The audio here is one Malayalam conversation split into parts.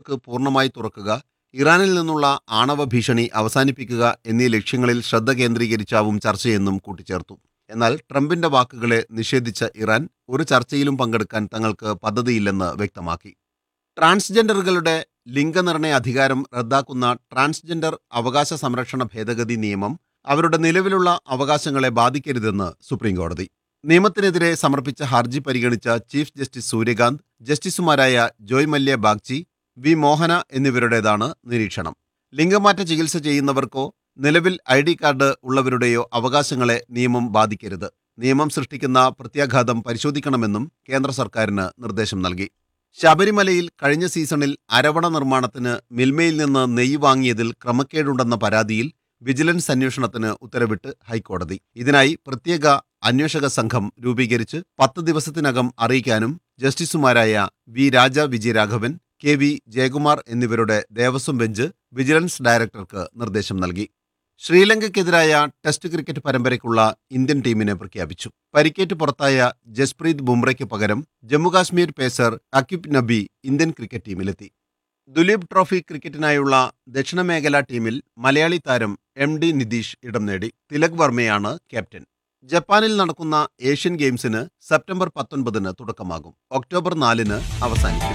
അതിർത്തികൾക്ക് പൂർണ്ണമായി തുറക്കുക ഇറാനിൽ നിന്നുള്ള ആണവ ഭീഷണി അവസാനിപ്പിക്കുക എന്നീ ലക്ഷ്യങ്ങളിൽ ശ്രദ്ധ കേന്ദ്രീകരിച്ചാവും ചർച്ചയെന്നും കൂട്ടിച്ചേർത്തു എന്നാൽ ട്രംപിന്റെ വാക്കുകളെ നിഷേധിച്ച ഇറാൻ ഒരു ചർച്ചയിലും പങ്കെടുക്കാൻ തങ്ങൾക്ക് പദ്ധതിയില്ലെന്ന് വ്യക്തമാക്കി ട്രാൻസ്ജെൻഡറുകളുടെ ലിംഗനിർണയ അധികാരം റദ്ദാക്കുന്ന ട്രാൻസ്ജെൻഡർ അവകാശ സംരക്ഷണ ഭേദഗതി നിയമം അവരുടെ നിലവിലുള്ള അവകാശങ്ങളെ ബാധിക്കരുതെന്ന് സുപ്രീംകോടതി നിയമത്തിനെതിരെ സമർപ്പിച്ച ഹർജി പരിഗണിച്ച ചീഫ് ജസ്റ്റിസ് സൂര്യകാന്ത് ജസ്റ്റിസുമാരായ ജോയ് മല്യ ബാഗ്ചി വി മോഹന എന്നിവരുടേതാണ് നിരീക്ഷണം ലിംഗമാറ്റ ചികിത്സ ചെയ്യുന്നവർക്കോ നിലവിൽ ഐ ഡി കാർഡ് ഉള്ളവരുടെയോ അവകാശങ്ങളെ നിയമം ബാധിക്കരുത് നിയമം സൃഷ്ടിക്കുന്ന പ്രത്യാഘാതം പരിശോധിക്കണമെന്നും കേന്ദ്ര സർക്കാരിന് നിർദ്ദേശം നൽകി ശബരിമലയിൽ കഴിഞ്ഞ സീസണിൽ അരവണ നിർമ്മാണത്തിന് മിൽമയിൽ നിന്ന് നെയ്യ് വാങ്ങിയതിൽ ക്രമക്കേടുണ്ടെന്ന പരാതിയിൽ വിജിലൻസ് അന്വേഷണത്തിന് ഉത്തരവിട്ട് ഹൈക്കോടതി ഇതിനായി പ്രത്യേക അന്വേഷക സംഘം രൂപീകരിച്ച് പത്ത് ദിവസത്തിനകം അറിയിക്കാനും ജസ്റ്റിസുമാരായ V Raja Vijayaraghavan K V Jayakumar എന്നിവരുടെ ദേവസ്വം ബെഞ്ച് വിജിലൻസ് ഡയറക്ടർക്ക് നിർദ്ദേശം നൽകി ശ്രീലങ്കയ്ക്കെതിരായ ടെസ്റ്റ് ക്രിക്കറ്റ് പരമ്പരയ്ക്കുള്ള ഇന്ത്യൻ ടീമിനെ പ്രഖ്യാപിച്ചു പരിക്കേറ്റ് പുറത്തായ ജസ്പ്രീത് ബുംറയ്ക്ക് പകരം Jammu Kashmir pacer Auqib Nabi Indian cricket ടീമിലെത്തി ദുലീപ് ട്രോഫി ക്രിക്കറ്റിനായുള്ള ദക്ഷിണ മേഖലാ ടീമിൽ മലയാളി താരം എം ഡി നിതീഷ് ഇടം നേടി തിലക് വർമ്മയാണ് ക്യാപ്റ്റൻ ജപ്പാനിൽ നടക്കുന്ന ഏഷ്യൻ ഗെയിംസിന് സെപ്റ്റംബർ പത്തൊൻപതിന് തുടക്കമാകും ഒക്ടോബർ നാലിന് അവസാനിക്കും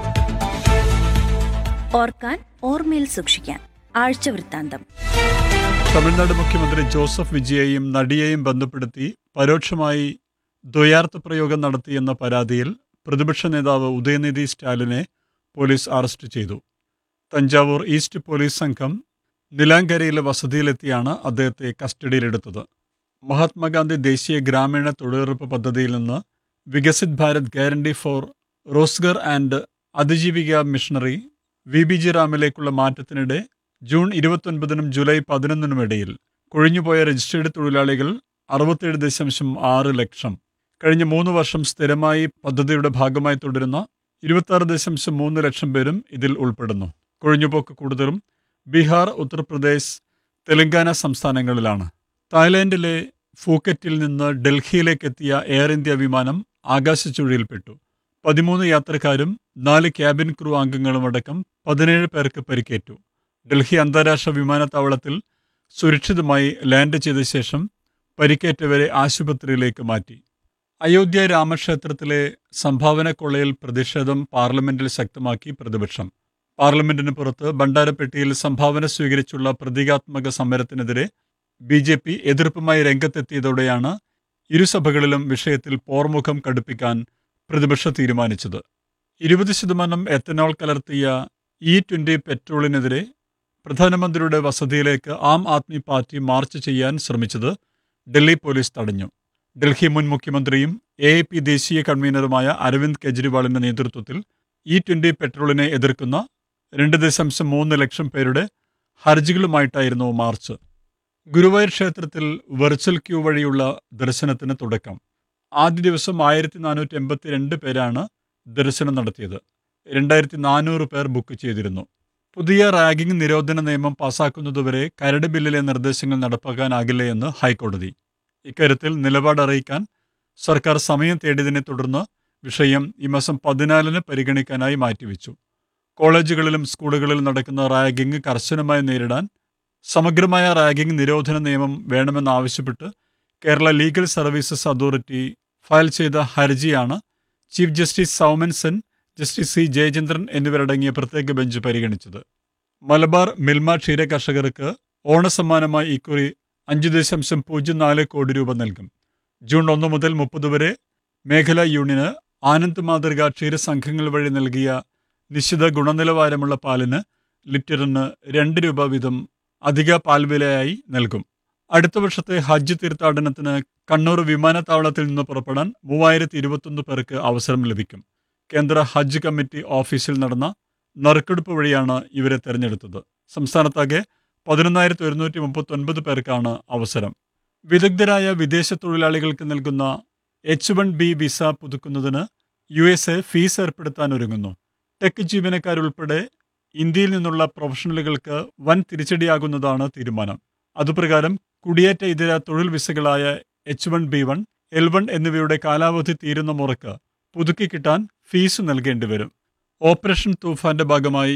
ഓർക്കാൻ ഓർമ്മയിൽ സൂക്ഷിക്കാൻ ആഴ്ച വൃത്താന്തം തമിഴ്നാട് മുഖ്യമന്ത്രി ജോസഫ് വിജയെയും നടിയെയും ബന്ധപ്പെടുത്തി പരോക്ഷമായി ദ്വയാർത്ഥ പ്രയോഗം നടത്തിയെന്ന പരാതിയിൽ പ്രതിപക്ഷ നേതാവ് ഉദയനിധി സ്റ്റാലിനെ പോലീസ് അറസ്റ്റ് ചെയ്തു തഞ്ചാവൂർ ഈസ്റ്റ് പോലീസ് സംഘം നിലാങ്കരയിലെ വസതിയിലെത്തിയാണ് അദ്ദേഹത്തെ കസ്റ്റഡിയിലെടുത്തത് മഹാത്മാഗാന്ധി ദേശീയ ഗ്രാമീണ തൊഴിലുറപ്പ് പദ്ധതിയിൽ നിന്ന് Viksit Bharat guarantee for Rozgar and Aajeevika mission V B G റാമിലേക്കുള്ള മാറ്റത്തിനിടെ ജൂൺ ഇരുപത്തൊൻപതിനും ജൂലൈ പതിനൊന്നിനും ഇടയിൽ കൊഴിഞ്ഞുപോയ രജിസ്റ്റേർഡ് തൊഴിലാളികൾ അറുപത്തേഴ് ദശാംശം ആറ് ലക്ഷം കഴിഞ്ഞ മൂന്ന് വർഷം സ്ഥിരമായി പദ്ധതിയുടെ ഭാഗമായി തുടരുന്ന ഇരുപത്തി ദശാംശം മൂന്ന് ലക്ഷം പേരും ഇതിൽ ഉൾപ്പെടുന്നു കൊഴിഞ്ഞുപോക്ക് കൂടുതലും ബീഹാർ ഉത്തർപ്രദേശ് തെലങ്കാന സംസ്ഥാനങ്ങളിലാണ് തായ്ലാൻഡിലെ ഫൂക്കറ്റിൽ നിന്ന് ഡൽഹിയിലേക്ക് എത്തിയ എയർ ഇന്ത്യ വിമാനം ആകാശച്ചുഴിയിൽപ്പെട്ടു പതിമൂന്ന് യാത്രക്കാരും നാല് ക്യാബിൻ ക്രൂ അംഗങ്ങളും അടക്കം പതിനേഴ് പേർക്ക് പരിക്കേറ്റു ഡൽഹി അന്താരാഷ്ട്ര വിമാനത്താവളത്തിൽ സുരക്ഷിതമായി ലാൻഡ് ചെയ്ത ശേഷം പരിക്കേറ്റവരെ ആശുപത്രിയിലേക്ക് മാറ്റി അയോധ്യ രാമക്ഷേത്രത്തിലെ സംഭാവന കൊള്ളയിൽ പ്രതിഷേധം പാർലമെന്റിൽ ശക്തമാക്കി പ്രതിപക്ഷം പാർലമെന്റിന് പുറത്ത് ബണ്ടാരപ്പെട്ടിയിൽ സംഭാവന സ്വീകരിച്ചുള്ള പ്രതീകാത്മക സമരത്തിനെതിരെ ബി ജെ പി എതിർപ്പുമായി രംഗത്തെത്തിയതോടെയാണ് ഇരുസഭകളിലും വിഷയത്തിൽ പോർമുഖം കടുപ്പിക്കാൻ പ്രതിപക്ഷം തീരുമാനിച്ചത് ഇരുപത് ശതമാനം എത്തനോൾ കലർത്തിയ ഇ ട്വന്റി പെട്രോളിനെതിരെ പ്രധാനമന്ത്രിയുടെ വസതിയിലേക്ക് ആം ആദ്മി പാർട്ടി മാർച്ച് ചെയ്യാൻ ശ്രമിച്ചത് ഡൽഹി പോലീസ് തടഞ്ഞു ഡൽഹി മുൻ മുഖ്യമന്ത്രിയും എ എ പി ദേശീയ കൺവീനറുമായ അരവിന്ദ് കെജ്രിവാളിന്റെ നേതൃത്വത്തിൽ ഇ ട്വന്റി പെട്രോളിനെ എതിർക്കുന്ന രണ്ട് ദശാംശം മൂന്ന് ലക്ഷം പേരുടെ ഹർജികളുമായിട്ടായിരുന്നു മാർച്ച് ഗുരുവായൂർ ക്ഷേത്രത്തിൽ വെർച്വൽ ക്യൂ വഴിയുള്ള ദർശനത്തിന് തുടക്കം ആദ്യ ദിവസം ആയിരത്തി നാനൂറ്റി എൺപത്തിരണ്ട് പേരാണ് ദർശനം നടത്തിയത് രണ്ടായിരത്തി നാനൂറ് പേർ ബുക്ക് ചെയ്തിരുന്നു പുതിയ റാഗിംഗ് നിരോധന നിയമം പാസാക്കുന്നതുവരെ കരട് ബില്ലിലെ നിർദ്ദേശങ്ങൾ നടപ്പാക്കാനാകില്ല എന്ന് ഹൈക്കോടതി ഇക്കാര്യത്തിൽ നിലപാട് അറിയിക്കാൻ സർക്കാർ സമയം തേടിയതിനെ തുടർന്ന് വിഷയം ഈ മാസം പതിനാലിന് പരിഗണിക്കാനായി മാറ്റിവെച്ചു കോളേജുകളിലും സ്കൂളുകളിലും നടക്കുന്ന റാഗിംഗ് കർശനമായി നേരിടാൻ സമഗ്രമായ റാഗിംഗ് നിരോധന നിയമം വേണമെന്നാവശ്യപ്പെട്ട് Kerala legal services authority file ചെയ്ത ഹർജിയാണ് chief justice Soumen Sen justice C Jayachandran എന്നിവരടങ്ങിയ പ്രത്യേക ബെഞ്ച് പരിഗണിച്ചത് മലബാർ മിൽമ ക്ഷീര കർഷകർക്ക് ഓണസമ്മാനമായി ഇക്കുറി അഞ്ച് ദശാംശം പൂജ്യം നാല് കോടി രൂപ നൽകും ജൂൺ ഒന്ന് മുതൽ മുപ്പത് വരെ മേഖലാ യൂണിയന് ആനന്ദ് മാതൃക ക്ഷീരസംഘങ്ങൾ വഴി നൽകിയ നിശ്ചിത ഗുണനിലവാരമുള്ള പാലിന് ലിറ്ററിന് രണ്ട് രൂപ വീതം അധിക പാൽവിലയായി നൽകും അടുത്ത വർഷത്തെ ഹജ്ജ് തീർത്ഥാടനത്തിന് കണ്ണൂർ വിമാനത്താവളത്തിൽ നിന്ന് പുറപ്പെടാൻ മൂവായിരത്തി ഇരുപത്തൊന്ന് പേർക്ക് അവസരം ലഭിക്കും കേന്ദ്ര ഹജ്ജ് കമ്മിറ്റി ഓഫീസിൽ നടന്ന നറുക്കെടുപ്പ് വഴിയാണ് ഇവരെ തെരഞ്ഞെടുത്തത് സംസ്ഥാനത്താകെ പതിനൊന്നായിരത്തി ഒരുന്നൂറ്റി മുപ്പത്തി ഒൻപത് പേർക്കാണ് അവസരം വിദഗ്ധരായ വിദേശ തൊഴിലാളികൾക്ക് നൽകുന്ന എച്ച് വൺ ബി വിസ പുതുക്കുന്നതിന് യു എസ് എ ഫീസ് ഏർപ്പെടുത്താൻ ഒരുങ്ങുന്നു ടെക് ജീവനക്കാരുൾപ്പെടെ ഇന്ത്യയിൽ നിന്നുള്ള പ്രൊഫഷണലുകൾക്ക് വൻ തിരിച്ചടിയാകുന്നതാണ് തീരുമാനം അതുപ്രകാരം കുടിയേറ്റ ഇതര തൊഴിൽ വിസകളായ H one B one L one എന്നിവയുടെ കാലാവധി തീരുന്ന മുറക്ക് പുതുക്കി കിട്ടാൻ ഫീസ് നൽകേണ്ടി വരും ഓപ്പറേഷൻ തൂഫാന്റെ ഭാഗമായി